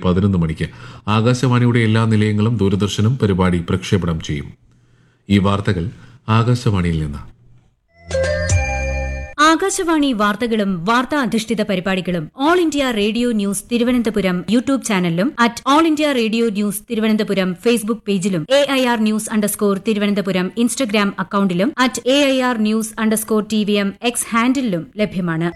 പതിനൊന്ന് മണിക്ക് ആകാശവാണിയുടെ എല്ലാ നിലയങ്ങളും ദൂരദർശനും പരിപാടി പ്രക്ഷേപണം ചെയ്യും ഈ വാർത്തകൾ ആകാശവാണിയിൽ നിന്ന് ആകാശവാണി വാർത്തകളും വാർത്താ അധിഷ്ഠിത പരിപാടികളും All India Radio news Thiruvananthapuram YouTube ചാനലിലും at All India Radio news Thiruvananthapuram Facebook പേജിലും A I R news underscore Thiruvananthapuram Instagram അക്കൌണ്ടിലും at A I R news underscore T V M X ഹാൻഡിലും ലഭ്യമാണ്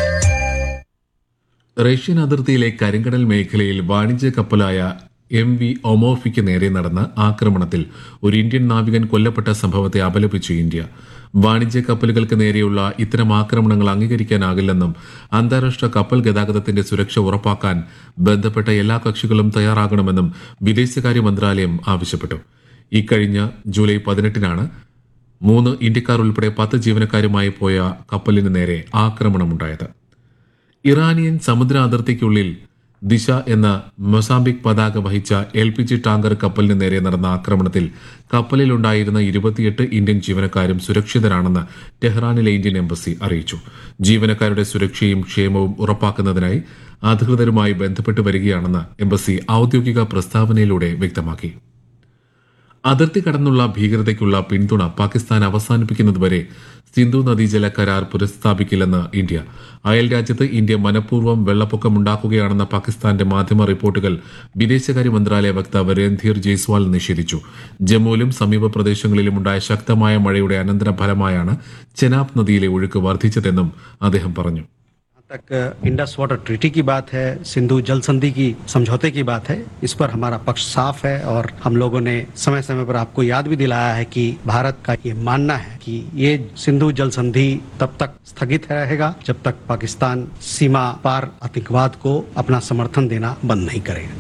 റഷ്യൻ അതിർത്തിയിലെ കരിങ്കടൽ മേഖലയിൽ വാണിജ്യ കപ്പലായ എം വി ഒമോഫിക്ക് നേരെ നടന്ന ആക്രമണത്തിൽ ഒരു ഇന്ത്യൻ നാവികൻ കൊല്ലപ്പെട്ട സംഭവത്തെ അപലപിച്ചു ഇന്ത്യ വാണിജ്യ കപ്പലുകൾക്ക് നേരെയുള്ള ഇത്തരം ആക്രമണങ്ങൾ അംഗീകരിക്കാനാകില്ലെന്നും അന്താരാഷ്ട്ര കപ്പൽ ഗതാഗതത്തിന്റെ സുരക്ഷ ഉറപ്പാക്കാൻ ബന്ധപ്പെട്ട എല്ലാ കക്ഷികളും തയ്യാറാകണമെന്നും വിദേശകാര്യ മന്ത്രാലയം ആവശ്യപ്പെട്ടു ഇക്കഴിഞ്ഞ ജൂലൈ പതിനെട്ടിനാണ് മൂന്ന് ഇന്ത്യക്കാർ ഉൾപ്പെടെ പത്ത് ജീവനക്കാരുമായി പോയ കപ്പലിന് നേരെ ആക്രമണമുണ്ടായത് ഇറാനിയൻ സമുദ്ര അതിർത്തിക്കുള്ളിൽ ദിശ എന്ന മൊസാംബിക് പതാക വഹിച്ച എൽ പി ജി ടാങ്കർ കപ്പലിന് നേരെ നടന്ന ആക്രമണത്തിൽ കപ്പലിലുണ്ടായിരുന്ന ഇരുപത്തിയെട്ട് ഇന്ത്യൻ ജീവനക്കാരും സുരക്ഷിതരാണെന്ന് ടെഹ്റാനിലെ ഇന്ത്യൻ എംബസി അറിയിച്ചു ജീവനക്കാരുടെ സുരക്ഷയും ക്ഷേമവും ഉറപ്പാക്കുന്നതിനായി അധികൃതരുമായി ബന്ധപ്പെട്ട് വരികയാണെന്ന് എംബസി ഔദ്യോഗിക പ്രസ്താവനയിലൂടെ വ്യക്തമാക്കി അതിർത്തി കടന്നുള്ള ഭീകരതയ്ക്കുള്ള പിന്തുണ പാകിസ്ഥാൻ അവസാനിപ്പിക്കുന്നതുവരെ സിന്ധു നദീജല കരാർ പുനഃസ്ഥാപിക്കില്ലെന്ന് ഇന്ത്യ അയൽ രാജ്യത്ത് ഇന്ത്യ മനഃപൂർവ്വം വെള്ളപ്പൊക്കമുണ്ടാക്കുകയാണെന്ന പാകിസ്ഥാന്റെ മാധ്യമ റിപ്പോർട്ടുകൾ വിദേശകാര്യ മന്ത്രാലയ വക്താവ് രൺധീർ ജയ്സ്വാൾ നിഷേധിച്ചു ജമ്മുവിലും സമീപ പ്രദേശങ്ങളിലും ഉണ്ടായ ശക്തമായ മഴയുടെ അനന്തരഫലമായാണ് ചെനാബ് നദിയിലെ ഒഴുക്ക് വർദ്ധിച്ചതെന്നും അദ്ദേഹം പറഞ്ഞു जहाँ तक इंडस वाटर ट्रीटी की बात है सिंधु जल संधि की समझौते की बात है इस पर हमारा पक्ष साफ है और हम लोगों ने समय समय पर आपको याद भी दिलाया है कि भारत का ये मानना है कि ये सिंधु जल संधि तब तक स्थगित रहेगा जब तक पाकिस्तान सीमा पार आतंकवाद को अपना समर्थन देना बंद नहीं करेगा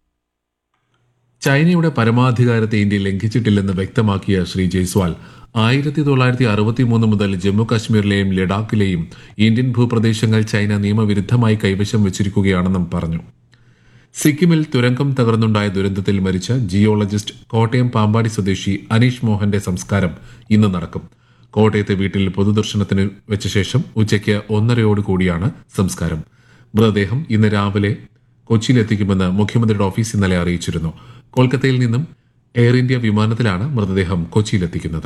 ചൈനയുടെ പരമാധികാരത്തെ ഇന്ത്യ ലംഘിച്ചിട്ടില്ലെന്ന് വ്യക്തമാക്കിയ ശ്രീ ജയ്സ്വാൾ ആയിരത്തി തൊള്ളായിരത്തി അറുപത്തിമൂന്ന് മുതൽ ജമ്മു കാശ്മീരിലെയും ലഡാക്കിലെയും ഇന്ത്യൻ ഭൂപ്രദേശങ്ങൾ ചൈന നിയമവിരുദ്ധമായി കൈവശം വെച്ചിരിക്കുകയാണെന്നും പറഞ്ഞു സിക്കിമിൽ തുരങ്കം തകർന്നുണ്ടായ ദുരന്തത്തിൽ മരിച്ച ജിയോളജിസ്റ്റ് കോട്ടയം പാമ്പാടി സ്വദേശി അനീഷ് മോഹന്റെ സംസ്കാരം ഇന്ന് നടക്കും കോട്ടയത്തെ വീട്ടിൽ പൊതുദർശനത്തിന് വെച്ച ശേഷം ഉച്ചയ്ക്ക് ഒന്നരയോടുകൂടിയാണ് സംസ്കാരം മൃതദേഹം ഇന്ന് രാവിലെ കൊച്ചിയിലെത്തിക്കുമെന്ന് മുഖ്യമന്ത്രിയുടെ ഓഫീസ് ഇന്നലെ അറിയിച്ചിരുന്നു കൊൽക്കത്തയിൽ നിന്നും എയർ ഇന്ത്യ വിമാനത്തിലാണ് മൃതദേഹം കൊച്ചിയിലെത്തിക്കുന്നത്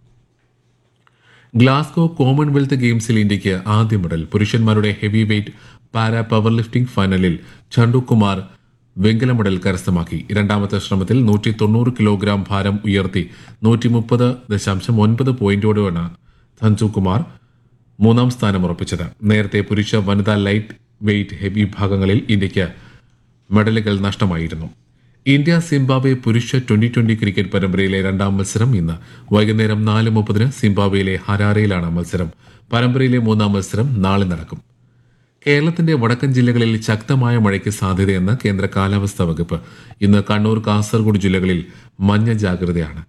ഗ്ലാസ്ഗോ കോമൺവെൽത്ത് ഗെയിംസിൽ ഇന്ത്യയ്ക്ക് ആദ്യ മെഡൽ പുരുഷന്മാരുടെ heavy weight para power lifting ഫൈനലിൽ ചണ്ടു കുമാർ വെങ്കല മെഡൽ കരസ്ഥമാക്കി രണ്ടാമത്തെ ശ്രമത്തിൽ നൂറ്റി തൊണ്ണൂറ് കിലോഗ്രാം ഭാരം ഉയർത്തി നൂറ്റി മുപ്പത് ദശാംശം ഒൻപത് പോയിന്റോടെയാണ് സഞ്ജു കുമാർ മൂന്നാം സ്ഥാനം ഉറപ്പിച്ചത് നേരത്തെ പുരുഷ വനിതാ ലൈറ്റ് വെയ്റ്റ് ഹെവി വിഭാഗങ്ങളിൽ ഇന്ത്യയ്ക്ക് മെഡലുകൾ നഷ്ടമായിരുന്നു ഇന്ത്യ സിംബാബ്വെ പുരുഷ ട്വന്റി ട്വന്റി ക്രിക്കറ്റ് പരമ്പരയിലെ രണ്ടാം മത്സരം ഇന്ന് വൈകുന്നേരം നാല് മുപ്പതിന് സിംബാബ്വെയിലെ ഹരാരയിലാണ് മത്സരം പരമ്പരയിലെ മൂന്നാം മത്സരം നാളെ നടക്കും കേരളത്തിന്റെ വടക്കൻ ജില്ലകളിൽ ശക്തമായ മഴയ്ക്ക് സാധ്യതയെന്ന് കേന്ദ്ര കാലാവസ്ഥാ വകുപ്പ് ഇന്ന് കണ്ണൂർ കാസർഗോഡ് ജില്ലകളിൽ മഞ്ഞ ജാഗ്രതയാണ്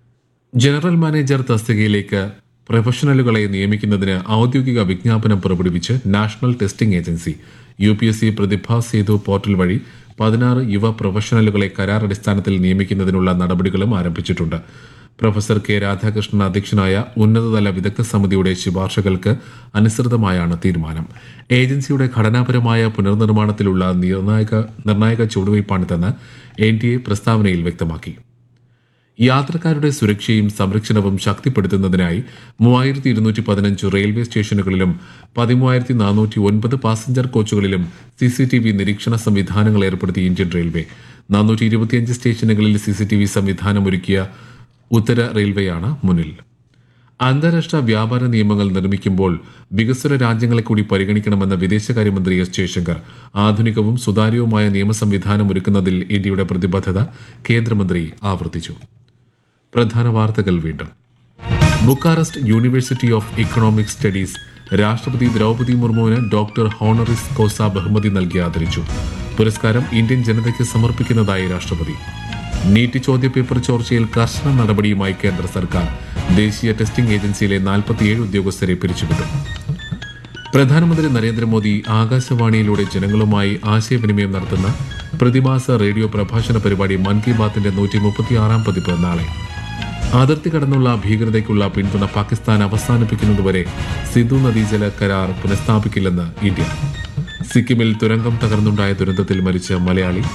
ജനറൽ മാനേജർ തസ്തികയിലേക്ക് പ്രൊഫഷണലുകളെ നിയമിക്കുന്നതിന് ഔദ്യോഗിക വിജ്ഞാപനം പുറപ്പെടുവിച്ച് national testing agency U P S C Pratibha Setu portal വഴി പതിനാറ് യുവ പ്രൊഫഷണലുകളെ കരാർ അടിസ്ഥാനത്തിൽ നിയമിക്കുന്നതിനുള്ള നടപടികളും ആരംഭിച്ചിട്ടുണ്ട് പ്രൊഫസർ കെ രാധാകൃഷ്ണൻ അധ്യക്ഷനായ ഉന്നതതല വിദഗ്ധ സമിതിയുടെ ശുപാർശകൾക്ക് അനുസൃതമായാണ് തീരുമാനം ഏജൻസിയുടെ ഘടനാപരമായ പുനർനിർമ്മാണത്തിലുള്ള നിർണായക നിർണായക ചുവടുവയ്പ്പാണിതെന്ന് എൻ ഡി എ പ്രസ്താവനയിൽ വ്യക്തമാക്കി യാത്രക്കാരുടെ സുരക്ഷയും സംരക്ഷണവും ശക്തിപ്പെടുത്തുന്നതിനായി മൂവായിരത്തി ഇരുന്നൂറ്റി പതിനഞ്ച് റെയിൽവേ സ്റ്റേഷനുകളിലും പതിമൂവായിരത്തി നാനൂറ്റി ഒൻപത് പാസഞ്ചർ കോച്ചുകളിലും സി സി ടി വി നിരീക്ഷണ സംവിധാനങ്ങൾ ഏർപ്പെടുത്തി ഇന്ത്യൻ റെയിൽവേ നാനൂറ്റി ഇരുപത്തിയഞ്ച് സ്റ്റേഷനുകളിൽ സി സി ടി വി സംവിധാനമൊരുക്കിയ ഉത്തര റെയിൽവേയാണ് മുന്നിൽ അന്താരാഷ്ട്ര വ്യാപാര നിയമങ്ങൾ നിർമ്മിക്കുമ്പോൾ വികസ്വര രാജ്യങ്ങളെ കൂടി പരിഗണിക്കണമെന്ന വിദേശകാര്യമന്ത്രി എസ് ജയശങ്കർ ആധുനികവും സുതാര്യവുമായ നിയമ സംവിധാനം ഒരുക്കുന്നതിൽ ഇന്ത്യയുടെ പ്രതിബദ്ധത കേന്ദ്രമന്ത്രി ആവർത്തിച്ചു പ്രധാന വാർത്തകൾ വീണ്ടും Bucharest university of economic studies രാഷ്ട്രപതി ദ്രൗപദി മുർമുവിന് ഡോക്ടർ ഹോണറിസ് കോസ ബഹുമതി നൽകി ആദരിച്ചു പുരസ്കാരം ഇന്ത്യൻ ജനതയ്ക്ക് സമർപ്പിക്കുന്നതായി രാഷ്ട്രപതി നീറ്റ് ചോദ്യപേപ്പർ ചോർച്ചയിൽ കർശന നടപടിയുമായി കേന്ദ്ര സർക്കാർ ദേശീയ ടെസ്റ്റിംഗ് ഏജൻസിയിലെ നാൽപ്പത്തിയേഴ് ഉദ്യോഗസ്ഥരെ പിരിച്ചുവിട്ടു പ്രധാനമന്ത്രി നരേന്ദ്രമോദി ആകാശവാണിയിലൂടെ ജനങ്ങളുമായി ആശയവിനിമയം നടത്തുന്ന പ്രതിമാസ റേഡിയോ പ്രഭാഷണ പരിപാടി മൻ കി ബാത്തിന്റെ നൂറ്റി മുപ്പത്തിയാറാം പതിപ്പ് നാളെ അതിർത്തി കടന്നുള്ള ഭീകരതയ്ക്കുള്ള പിന്തുണ പാകിസ്ഥാൻ അവസാനിപ്പിക്കുന്നതുവരെ സിന്ധു നദീജല കരാർ പുനഃസ്ഥാപിക്കില്ലെന്ന് ഇന്ത്യ സിക്കിമിൽ തുരങ്കം തകർന്നുണ്ടായ ദുരന്തത്തിൽ മരിച്ച മലയാളി